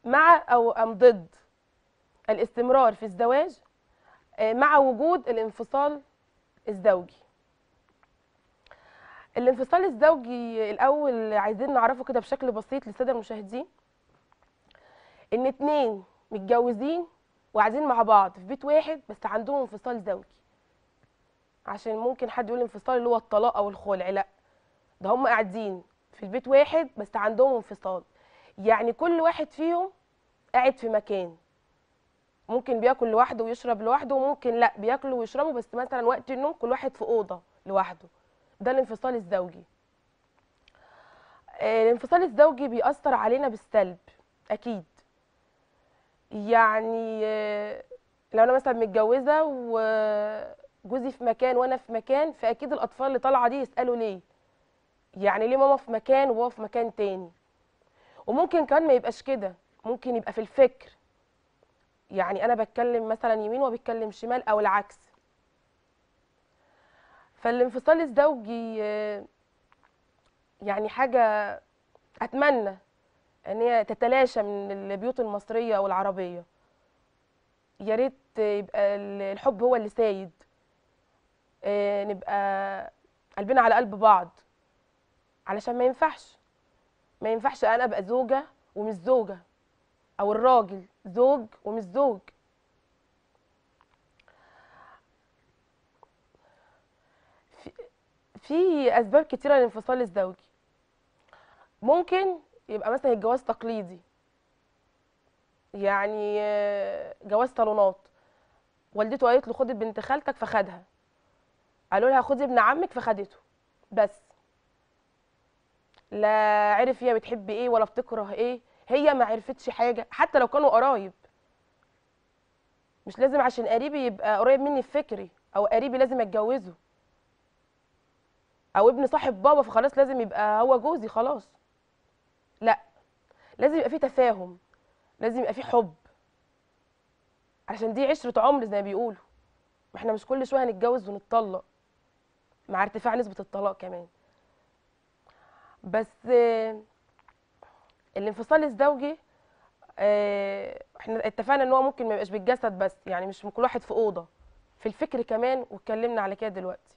مع او ام ضد الاستمرار في الزواج آه، مع وجود الانفصال الزوجي الانفصال الزوجي الاول عايزين نعرفه كده بشكل بسيط للساده المشاهدين ان اتنين متجوزين وقاعدين مع بعض في بيت واحد بس عندهم انفصال زوجي عشان ممكن حد يقول انفصال اللي هو الطلاق او الخلع لا ده هم قاعدين في البيت واحد بس عندهم انفصال يعني كل واحد فيهم قاعد في مكان ممكن بياكل لوحده ويشرب لوحده وممكن لا بياكلوا ويشربوا بس مثلا وقت النوم كل واحد في اوضه لوحده ده الانفصال الزوجي آه، الانفصال الزوجي بيأثر علينا بالسلب اكيد يعني آه، لو انا مثلا متجوزه وجوزي في مكان وانا في مكان فاكيد الاطفال اللي طالعه دي يسالوا ليه يعني ليه ماما في مكان وهو في مكان تاني وممكن كمان ما يبقاش كده ممكن يبقى في الفكر يعني انا بتكلم مثلا يمين وهو بيتكلم شمال او العكس فالانفصال الزوجي آه، يعني حاجه اتمنى ان هي تتلاشى من البيوت المصريه والعربيه يا ريت يبقى الحب هو اللي سايد آه، نبقى قلبنا على قلب بعض علشان ما ينفعش ما ينفعش انا ابقى زوجه ومش زوجه او الراجل زوج ومش زوج في- في اسباب كتيره للانفصال الزوجي ممكن يبقى مثلا الجواز تقليدي يعني آه، جواز صالونات والدته قالت له خد بنت خالتك فخدها قالوا لها خدي ابن عمك فخدته بس لا عرف هي بتحب ايه ولا بتكره ايه هي ما عرفتش حاجه حتى لو كانوا قرايب مش لازم عشان قريبي يبقى قريب مني في فكري او قريبي لازم اتجوزه او ابن صاحب بابا فخلاص لازم يبقى هو جوزي خلاص لا لازم يبقى في تفاهم لازم يبقى في حب عشان دي عشرة عمر زي ما بيقولوا ما احنا مش كل شويه هنتجوز ونتطلق مع ارتفاع نسبة الطلاق كمان بس آه، الانفصال الزوجي آه، احنا اتفقنا ان هو ممكن ما يبقاش بالجسد بس يعني مش كل واحد في اوضه في الفكر كمان واتكلمنا على كده دلوقتي